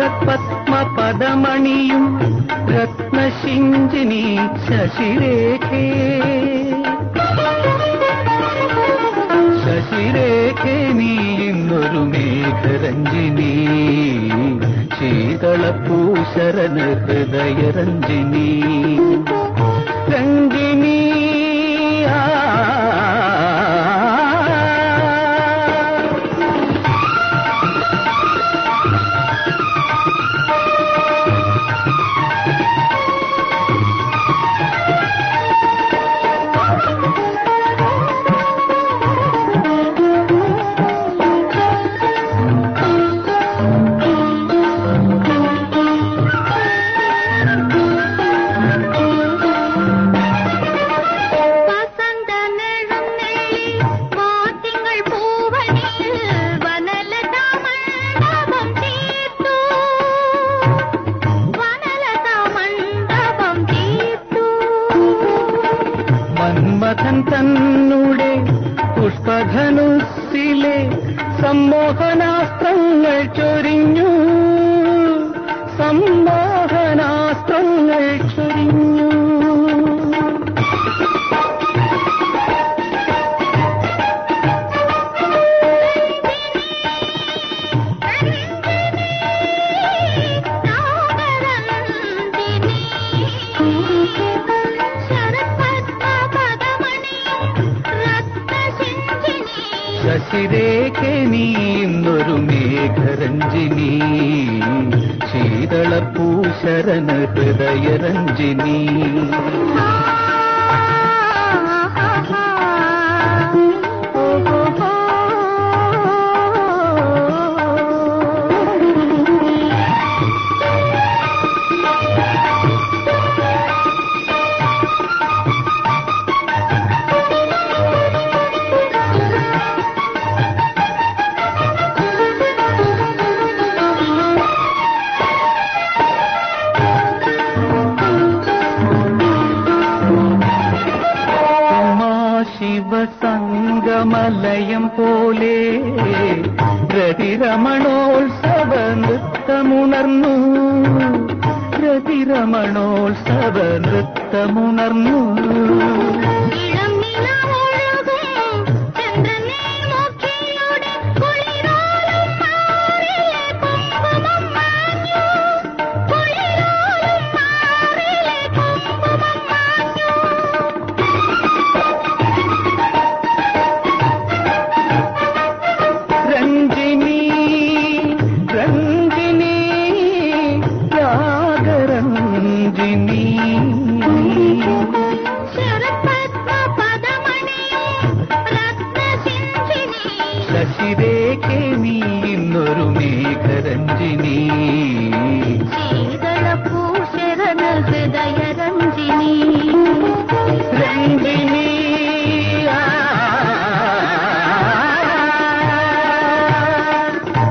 ശരത്പത്മ പദമണിയും രത്നശിഞ്ചിനി ശശിരേഖേ ശശിരേഖേ നീ ഇന്നൊരു മേഘരഞ്ജിനി ശീതളപൂശരന ഹൃദയരഞ്ജിനി രഞ്ജിനി ആ വസന്ത നെഴുന്നെള്ളി വാത്തിങ്കൾ പൂവണിയിൽ വനലതാ മണ്ഡപം തീർത്തു വനലതാ മണ്ഡപം തീർത്തു മന്മഥൻ തന്നുടെ പുഷ്പധനുസിലെ സമ്മോഹനാസ്ത്രങ്ങൾ ചൊരിഞ്ഞു സമ്മോഹനാസ്ത്രങ്ങൾ ചൊരിഞ്ഞു നാഗരന്ദിനി ശരത്പത്മ പദമണിയും രത്നസിഞ്ചിനി ശശിരേഖേ നീ ഇന്നൊരു മേഘരഞ്ജിനി ശീതളപൂശരന ഹൃദയരഞ്ജിനി ശിവസംഗമലയം പോലെ രതിരമണോത്സവ നൃത്തമുണർന്നു രതിരമണോത്സവ നൃത്തമുണർന്നു ഇളം നിലാവൊഴുകും ചന്ദ്രനെ നോക്കിയുടെ കുളിരോലും മാറിലെ കുങ്കുമം മാഞ്ഞു കുളിരോലും മാറിലെ കുങ്കുമം മാഞ്ഞു രഞ്ജിനി രഞ്ജിനി രാഗരഞ്ജിനി ശരത്പത്മ പദമണിയും രത്നസിഞ്ചിനി ശശിരേഖേ നീ ഇന്നൊരു മേഘരഞ്ജിനി